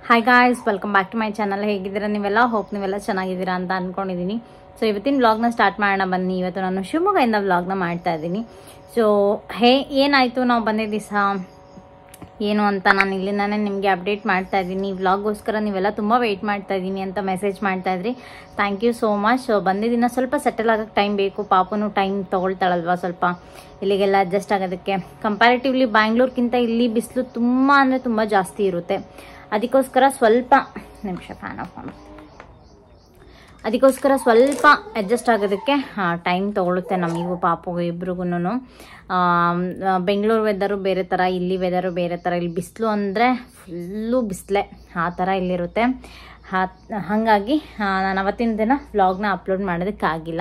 Hi guys welcome back to my channel ಹೇಗಿದ್ದೀರಾ ನೀವೆಲ್ಲ hope ನೀವೆಲ್ಲ ಚೆನ್ನಾಗಿದ್ದೀರಾ ಅಂತ ಅಂದ್ಕೊಂಡಿದ್ದೀನಿ ಸೊ ಇವತ್ತಿನ ವ್ಲಾಗ್ನ ಸ್ಟಾರ್ಟ್ ಮಾಡೋಣ ಬನ್ನಿ ಇವತ್ತು ನಾನು ಶಿವಮೊಗ್ಗದಿಂದ ವ್ಲಾಗ್ನ ಮಾಡ್ತಾ ಇದ್ದೀನಿ ಸೊ ಹೇ ಏನಾಯಿತು ನಾವು ಬಂದಿದ್ದ ದಿವಸ ಏನು ಅಂತ ನಾನು ಇಲ್ಲಿಂದಾನೇ ನಿಮಗೆ ಅಪ್ಡೇಟ್ ಮಾಡ್ತಾ ಇದ್ದೀನಿ ವ್ಲಾಗ್ಗೋಸ್ಕರ ನೀವೆಲ್ಲ ತುಂಬ ವೆಯ್ಟ್ ಮಾಡ್ತಾ ಇದ್ದೀನಿ ಅಂತ ಮೆಸೇಜ್ ಮಾಡ್ತಾ ಇದ್ರಿ thank you so much so ಬಂದಿದ್ದಿನ ಸ್ವಲ್ಪ ಸೆಟಲ್ ಆಗೋಕ್ಕೆ ಟೈಮ್ ಬೇಕು ಪಾಪನು ಟೈಮ್ ತೊಗೊಳ್ತಾಳಲ್ವ ಸ್ವಲ್ಪ ಇಲ್ಲಿಗೆಲ್ಲ ಅಡ್ಜಸ್ಟ್ ಆಗೋದಕ್ಕೆ ಕಂಪ್ಯಾರಿಟಿವ್ಲಿ ಬ್ಯಾಂಗ್ಳೂರ್ಗಿಂತ ಇಲ್ಲಿ ಬಿಸಿಲು ತುಂಬ ಅಂದರೆ ತುಂಬ ಜಾಸ್ತಿ ಇರುತ್ತೆ ಅದಕ್ಕೋಸ್ಕರ ಸ್ವಲ್ಪ ನಿಮಿಷ ಫ್ಯಾನ್ ಆಫ್ ಮಾಡಿ ಅದಕ್ಕೋಸ್ಕರ ಸ್ವಲ್ಪ ಅಡ್ಜಸ್ಟ್ ಆಗೋದಕ್ಕೆ ಟೈಮ್ ತೊಗೊಳುತ್ತೆ ನಮಗೂ ಪಾಪು ಇಬ್ರಿಗೂ ಬೆಂಗಳೂರು ವೆದರು ಬೇರೆ ಥರ ಇಲ್ಲಿ ವೆದರು ಬೇರೆ ಥರ ಇಲ್ಲಿ ಬಿಸಿಲು ಅಂದರೆ ಫುಲ್ಲು ಬಿಸಿಲೆ ಆ ಥರ ಇಲ್ಲಿರುತ್ತೆ ಹಾಗಾಗಿ ನಾನು ಅವತ್ತಿನ ದಿನ ವ್ಲಾಗ್ನ ಅಪ್ಲೋಡ್ ಮಾಡೋದಕ್ಕಾಗಿಲ್ಲ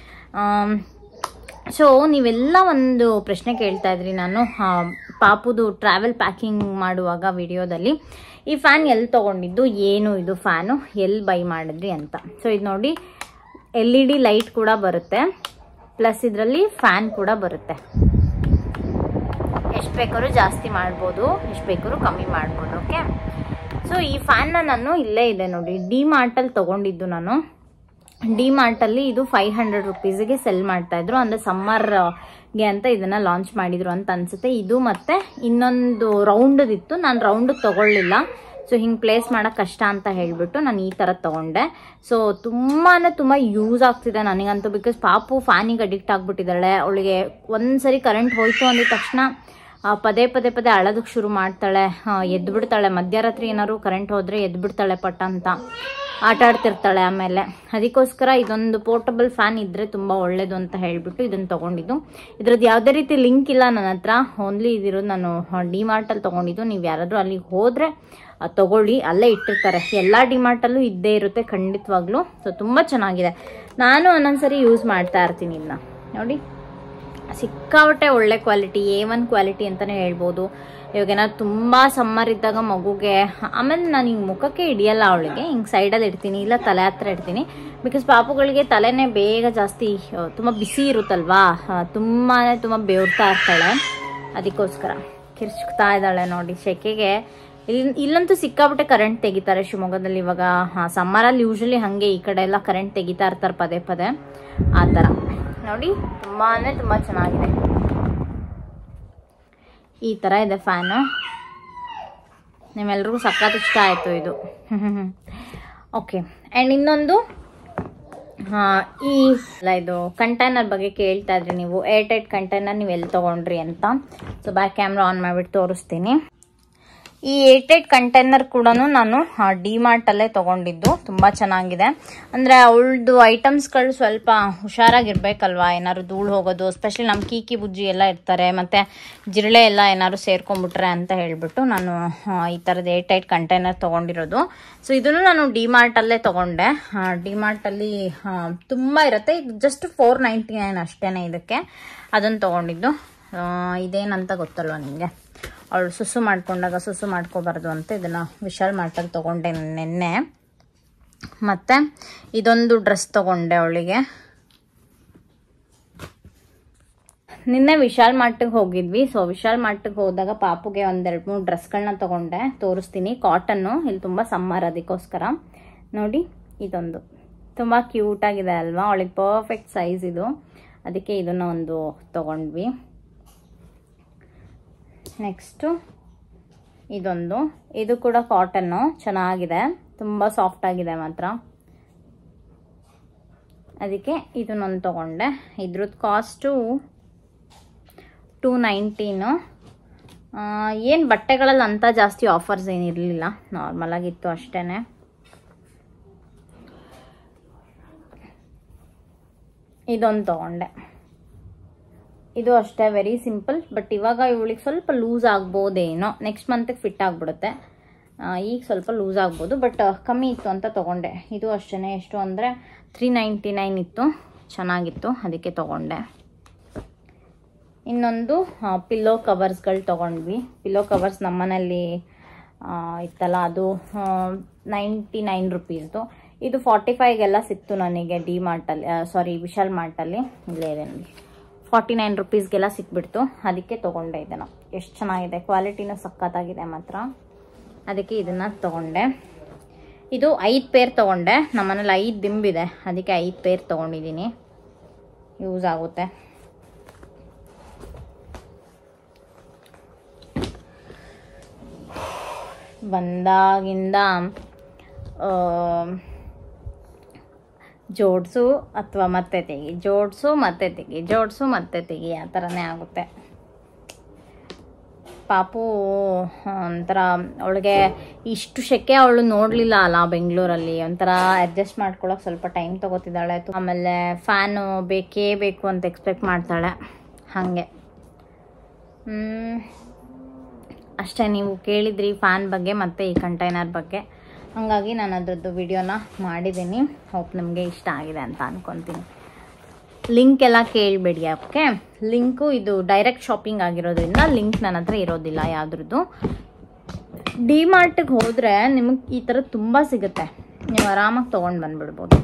ಸೊ ನೀವೆಲ್ಲ ಒಂದು ಪ್ರಶ್ನೆ ಕೇಳ್ತಾ ಇದ್ರಿ ನಾನು ಆ, ಪಾಪುದು ಟ್ರಾವೆಲ್ ಪ್ಯಾಕಿಂಗ್ ಮಾಡುವಾಗ ವಿಡಿಯೋದಲ್ಲಿ ಈ ಫ್ಯಾನ್ ಎಲ್ಲಿ ತೊಗೊಂಡಿದ್ದು ಏನು ಇದು ಫ್ಯಾನು ಎಲ್ಲಿ ಬೈ ಮಾಡಿದ್ರಿ ಅಂತ ಸೊ ಇದು ನೋಡಿ ಎಲ್ ಇ ಡಿ ಲೈಟ್ ಕೂಡ ಬರುತ್ತೆ ಪ್ಲಸ್ ಇದರಲ್ಲಿ ಫ್ಯಾನ್ ಕೂಡ ಬರುತ್ತೆ ಎಷ್ಟು ಬೇಕಾದ್ರೂ ಜಾಸ್ತಿ ಮಾಡ್ಬೋದು ಎಷ್ಟು ಬೇಕಾದ್ರೂ ಕಮ್ಮಿ ಮಾಡ್ಬೋದು ಓಕೆ ಸೊ ಈ ಫ್ಯಾನ್ನ ನಾನು ಇಲ್ಲೇ ಇದೆ ನೋಡಿ ಡಿ ಮಾರ್ಟಲ್ಲಿ ತೊಗೊಂಡಿದ್ದು ನಾನು ಡಿ ಮಾರ್ಟಲ್ಲಿ ಇದು ಫೈವ್ ಹಂಡ್ರೆಡ್ ರುಪೀಸಿಗೆ ಸೆಲ್ ಮಾಡ್ತಾ ಇದ್ರು ಅಂದರೆ ಸಮ್ಮರ್ಗೆ ಅಂತ ಇದನ್ನ ಲಾಂಚ್ ಮಾಡಿದ್ರು ಅಂತ ಅನ್ಸುತ್ತೆ ಇದು ಮತ್ತೆ ಇನ್ನೊಂದು ರೌಂಡದಿತ್ತು ನಾನು ರೌಂಡ್ ತಗೊಳ್ಳಿಲ್ಲ ಸೊ ಹಿಂಗೆ ಪ್ಲೇಸ್ ಮಾಡೋಕೆ ಕಷ್ಟ ಅಂತ ಹೇಳಿಬಿಟ್ಟು ನಾನು ಈ ಥರ ತೊಗೊಂಡೆ ಸೊ ತುಂಬಾ ತುಂಬ ಯೂಸ್ ಆಗ್ತಿದೆ ನನಗಂತೂ ಬಿಕಾಸ್ ಪಾಪು ಫ್ಯಾನಿಗೆ ಅಡಿಕ್ಟ್ ಆಗಿಬಿಟ್ಟಿದ್ದಾಳೆ ಅವಳಿಗೆ ಒಂದ್ಸರಿ ಕರೆಂಟ್ ಹೋಯ್ತು ಅಂದಿದ ತಕ್ಷಣ ಆ, ಪದೇ ಪದೇ ಪದೇ ಅಳೋದಕ್ಕೆ ಶುರು ಮಾಡ್ತಾಳೆ ಆ, ಎದ್ದು ಬಿಡ್ತಾಳೆ ಮಧ್ಯರಾತ್ರಿ ಏನಾದ್ರು ಕರೆಂಟ್ ಹೋದರೆ ಎದ್ದು ಬಿಡ್ತಾಳೆ ಪಟ್ಟ ಅಂತ ಆಟ ಆಡ್ತಿರ್ತಾಳೆ ಆಮೇಲೆ ಅದಕ್ಕೋಸ್ಕರ ಇದೊಂದು ಪೋರ್ಟಬಲ್ ಫ್ಯಾನ್ ಇದ್ದರೆ ತುಂಬ ಒಳ್ಳೇದು ಅಂತ ಹೇಳಿಬಿಟ್ಟು ಇದನ್ನು ತೊಗೊಂಡಿದ್ದು ಇದ್ರದ್ದು ಯಾವುದೇ ರೀತಿ ಲಿಂಕ್ ಇಲ್ಲ ನನ್ನ ಹತ್ರ ಓನ್ಲಿ ಇದಿರೋದು ನಾನು ಡಿಮಾರ್ಟಲ್ಲಿ ತೊಗೊಂಡಿದ್ದು ನೀವು ಯಾರಾದರೂ ಅಲ್ಲಿಗೆ ಹೋದರೆ ತೊಗೊಳ್ಳಿ ಅಲ್ಲೇ ಇಟ್ಟಿರ್ತಾರೆ ಎಲ್ಲ ಡಿಮಾರ್ಟಲ್ಲೂ ಇದ್ದೇ ಇರುತ್ತೆ ಖಂಡಿತವಾಗ್ಲೂ ಸೊ ತುಂಬ ಚೆನ್ನಾಗಿದೆ ನಾನು ಒಂದೊಂದ್ಸರಿ ಯೂಸ್ ಮಾಡ್ತಾ ಇರ್ತೀನಿ ಇದನ್ನ ನೋಡಿ ಸಿಕ್ಕಾಪಟ್ಟೆ ಒಳ್ಳೆ ಕ್ವಾಲಿಟಿ ಎ ಒನ್ ಕ್ವಾಲಿಟಿ ಅಂತಲೇ ಹೇಳ್ಬೋದು ಇವಾಗ ಏನಾದ್ರು ತುಂಬ ಸಮ್ಮರ್ ಇದ್ದಾಗ ಮಗುಗೆ ಆಮೇಲೆ ನಾನು ಹಿಂಗೆ ಮುಖಕ್ಕೆ ಹಿಡಿಯಲ್ಲ ಅವಳಿಗೆ ಹಿಂಗೆ ಸೈಡಲ್ಲಿ ಇಡ್ತೀನಿ ಇಲ್ಲ ತಲೆ ಹತ್ರ ಇಡ್ತೀನಿ ಬಿಕಾಸ್ ಪಾಪುಗಳಿಗೆ ತಲೆನೇ ಬೇಗ ಜಾಸ್ತಿ ತುಂಬ ಬಿಸಿ ಇರುತ್ತಲ್ವಾ ತುಂಬಾ ತುಂಬ ಬೇವ್ರ್ತಾ ಇರ್ತಾಳೆ ಅದಕ್ಕೋಸ್ಕರ ಕಿರ್ಚ್ತಾ ಇದ್ದಾಳೆ ನೋಡಿ ಸೆಕೆಗೆ ಇಲ್ಲಿ ಇಲ್ಲಂತೂ ಸಿಕ್ಕಾಪಟ್ಟೆ ಕರೆಂಟ್ ತೆಗಿತಾರೆ ಶಿವಮೊಗ್ಗದಲ್ಲಿ ಇವಾಗ ಸಮ್ಮರಲ್ಲಿ ಯೂಶಲಿ ಹಾಗೆ ಈ ಕಡೆ ಎಲ್ಲ ಕರೆಂಟ್ ತೆಗಿತಾ ಇರ್ತಾರೆ ಪದೇ ಪದೇ ಆ ಥರ ನೋಡಿ ತುಂಬಾ ತುಂಬ ಚೆನ್ನಾಗಿದೆ ಈ ಥರ ಇದೆ ಫ್ಯಾನು ನಿಮ್ಮೆಲ್ರಿಗೂ ಸಖತ್ ಇಷ್ಟ ಆಯಿತು ಇದು ಓಕೆ ಆ್ಯಂಡ್ ಇನ್ನೊಂದು ಆ, ಈ ಅಲ್ಲ ಇದು ಕಂಟೈನರ್ ಬಗ್ಗೆ ಕೇಳ್ತಾ ಇದ್ರಿ ನೀವು ಏರ್ ಟೈಟ್ ಕಂಟೈನರ್ ನೀವು ಎಲ್ಲಿ ತೊಗೊಂಡ್ರಿ ಅಂತ ಸೊ ಬ್ಯಾಕ್ ಕ್ಯಾಮ್ರಾ ಆನ್ ಮಾಡಿಬಿಟ್ಟು ತೋರಿಸ್ತೀನಿ ಈ ಏಟೆಡ್ ಕಂಟೈನರ್ ಕೂಡ ನಾನು ಡಿಮಾರ್ಟಲ್ಲೇ ತೊಗೊಂಡಿದ್ದು ತುಂಬ ಚೆನ್ನಾಗಿದೆ ಅಂದರೆ ಅವಳದು ಐಟಮ್ಸ್ಗಳು ಸ್ವಲ್ಪ ಹುಷಾರಾಗಿರ್ಬೇಕಲ್ವಾ ಏನಾದ್ರು ಧೂಳು ಹೋಗೋದು ಸ್ಪೆಷಲಿ ನಮ್ಮ ಕೀಕಿ ಬುಜ್ಜಿ ಎಲ್ಲ ಇರ್ತಾರೆ ಮತ್ತು ಜಿರಳೆ ಎಲ್ಲ ಏನಾದ್ರು ಸೇರ್ಕೊಂಡ್ಬಿಟ್ರೆ ಅಂತ ಹೇಳಿಬಿಟ್ಟು ನಾನು ಆ, ಈ ಥರದ ಏಟೈಟ್ ಕಂಟೈನರ್ ತೊಗೊಂಡಿರೋದು ಸೊ ಇದನ್ನು ನಾನು ಡಿಮಾರ್ಟಲ್ಲೇ ತೊಗೊಂಡೆ ಡಿಮಾರ್ಟಲ್ಲಿ ತುಂಬ ಇರುತ್ತೆ ಇದು ಜಸ್ಟ್ ಫೋರ್ ನೈಂಟಿ ನೈನ್ ಅಷ್ಟೇ ಇದಕ್ಕೆ ಅದನ್ನು ತೊಗೊಂಡಿದ್ದು ಆ, ಇದೇನಂತ ಗೊತ್ತಲ್ವ ನಿಮಗೆ ಅವಳು ಸುಸು ಮಾಡ್ಕೊಂಡಾಗ ಸುಸು ಮಾಡ್ಕೋಬಾರ್ದು ಅಂತ ಇದನ್ನು ವಿಶಾಲ್ ಮಾರ್ಟಲ್ಲಿ ತೊಗೊಂಡೆ ನಿನ್ನೆ ಮತ್ತು ಇದೊಂದು ಡ್ರೆಸ್ ತೊಗೊಂಡೆ ಅವಳಿಗೆ ನಿನ್ನೆ ವಿಶಾಲ್ ಮಾರ್ಟಿಗೆ ಹೋಗಿದ್ವಿ ಸೊ ವಿಶಾಲ್ ಮಾರ್ಟಿಗೆ ಹೋದಾಗ ಪಾಪುಗೆ ಒಂದೆರಡು ಮೂರು ಡ್ರೆಸ್ಗಳನ್ನ ತೊಗೊಂಡೆ ತೋರಿಸ್ತೀನಿ ಕಾಟನ್ನು ಇಲ್ಲಿ ತುಂಬ ಸಮ್ಮರ್ ಅದಕ್ಕೋಸ್ಕರ ನೋಡಿ ಇದೊಂದು ತುಂಬ ಕ್ಯೂಟಾಗಿದೆ ಅಲ್ವಾ ಅವಳಿಗೆ ಪರ್ಫೆಕ್ಟ್ ಸೈಜ್ ಇದು ಅದಕ್ಕೆ ಇದನ್ನು ಒಂದು ತೊಗೊಂಡ್ವಿ ನೆಕ್ಸ್ಟು ಇದೊಂದು ಇದು ಕೂಡ ಕಾಟನ್ನು ಚೆನ್ನಾಗಿದೆ ತುಂಬ ಸಾಫ್ಟ್ ಆಗಿದೆ ಮಾತ್ರ ಅದಕ್ಕೆ ಇದನ್ನೊಂದು ತೊಗೊಂಡೆ ಇದ್ರದ್ದು ಕಾಸ್ಟು ಟೂ ನೈಂಟೀನು ಏನು ಬಟ್ಟೆಗಳಲ್ಲಿ ಅಂಥ ಜಾಸ್ತಿ ಆಫರ್ಸ್ ಏನಿರಲಿಲ್ಲ ನಾರ್ಮಲ್ ಆಗಿತ್ತು ಅಷ್ಟೇ ಇದೊಂದು ತೊಗೊಂಡೆ ಇದು ಅಷ್ಟೇ ವೆರಿ ಸಿಂಪಲ್ ಬಟ್ ಇವಾಗ ಇವಳಿಗೆ ಸ್ವಲ್ಪ ಲೂಸ್ ಆಗ್ಬೋದೇನೋ ನೆಕ್ಸ್ಟ್ ಮಂತಿಗೆ ಫಿಟ್ ಆಗಿಬಿಡುತ್ತೆ ಈಗ ಸ್ವಲ್ಪ ಲೂಸ್ ಆಗ್ಬೋದು ಬಟ್ ಕಮ್ಮಿ ಇತ್ತು ಅಂತ ತೊಗೊಂಡೆ ಇದು ಅಷ್ಟೇ ಎಷ್ಟು ಅಂದರೆ ತ್ರೀ ನೈಂಟಿ ನೈನ್ ಇತ್ತು ಚೆನ್ನಾಗಿತ್ತು ಅದಕ್ಕೆ ತೊಗೊಂಡೆ ಇನ್ನೊಂದು ಪಿಲ್ಲೋ ಕವರ್ಸ್ಗಳು ತೊಗೊಂಡ್ವಿ ಪಿಲ್ಲೋ ಕವರ್ಸ್ ನಮ್ಮನೇಲಿ ಆ, ಇತ್ತಲ್ಲ ಅದು ನೈಂಟಿ ನೈನ್ ರುಪೀಸ್ದು ಇದು ಫಾರ್ಟಿ ಫೈವ್ಗೆಲ್ಲ ಸಿಕ್ತು ನನಗೆ ಡಿ ಮಾರ್ಟಲ್ಲಿ ಸಾರಿ ವಿಶಾಲ್ ಮಾರ್ಟಲ್ಲಿ ಇಲ್ಲೇ ಇದೆ ನೋಡಿ ಫಾರ್ಟಿ ನೈನ್ ರುಪೀಸ್ಗೆಲ್ಲ ಸಿಕ್ಬಿಡ್ತು ಅದಕ್ಕೆ ತೊಗೊಂಡೆ ಇದನ್ನು ಎಷ್ಟು ಚೆನ್ನಾಗಿದೆ ಕ್ವಾಲಿಟಿನೂ ಸಖತ್ತಾಗಿದೆ ಮಾತ್ರ ಅದಕ್ಕೆ ಇದನ್ನು ತೊಗೊಂಡೆ ಇದು ಐದು ಪೇರ್ ತೊಗೊಂಡೆ ನಮ್ಮನೇಲಿ ಐದು ದಿಂಬಿದೆ ಅದಕ್ಕೆ ಐದು ಪೇರ್ ತೊಗೊಂಡಿದ್ದೀನಿ ಯೂಸ್ ಆಗುತ್ತೆ ಬಂದಾಗಿಂದ ಜೋಡಿಸು ಅಥವಾ ಮತ್ತೆ ತೆಗಿ ಜೋಡಿಸು ಮತ್ತೆ ತೆಗಿ ಜೋಡಿಸು ಮತ್ತೆ ತೆಗಿ ಆ ಥರನೇ ಆಗುತ್ತೆ ಪಾಪು ಒಂಥರ ಅವಳಿಗೆ ಇಷ್ಟು ಶೆಕೆ ಅವಳು ನೋಡಲಿಲ್ಲ ಅಲ್ಲ ಬೆಂಗಳೂರಲ್ಲಿ ಒಂಥರ ಅಡ್ಜಸ್ಟ್ ಮಾಡ್ಕೊಳಕ್ಕೆ ಸ್ವಲ್ಪ ಟೈಮ್ ತೊಗೋತಿದ್ದಾಳೆ ಆಮೇಲೆ ಫ್ಯಾನು ಬೇಕೇ ಬೇಕು ಅಂತ ಎಕ್ಸ್ಪೆಕ್ಟ್ ಮಾಡ್ತಾಳೆ ಹಾಗೆ ಹ್ಮ್. ಅಷ್ಟೇ ನೀವು ಕೇಳಿದ್ರಿ ಫ್ಯಾನ್ ಬಗ್ಗೆ ಮತ್ತು ಈ ಕಂಟೈನರ್ ಬಗ್ಗೆ ಹಾಗಾಗಿ ನಾನು ಅದರದ್ದು ವಿಡಿಯೋನ ಮಾಡಿದ್ದೀನಿ ಹೋಪ್ ನಿಮಗೆ ಇಷ್ಟ ಆಗಿದೆ ಅಂತ ಅನ್ಕೊತೀನಿ ಲಿಂಕ್ ಎಲ್ಲ ಕೇಳಬೇಡಿ ಓಕೆ ಲಿಂಕು ಇದು ಡೈರೆಕ್ಟ್ ಶಾಪಿಂಗ್ ಆಗಿರೋದ್ರಿಂದ ಲಿಂಕ್ ನನ್ನ ಹತ್ರ ಇರೋದಿಲ್ಲ ಯಾವುದ್ರದ್ದು ಡಿ ಮಾರ್ಟಿಗೆ ಹೋದರೆ ನಿಮಗೆ ಈ ಥರ ತುಂಬ ಸಿಗುತ್ತೆ ನೀವು ಆರಾಮಾಗಿ ತೊಗೊಂಡು ಬಂದುಬಿಡ್ಬೋದು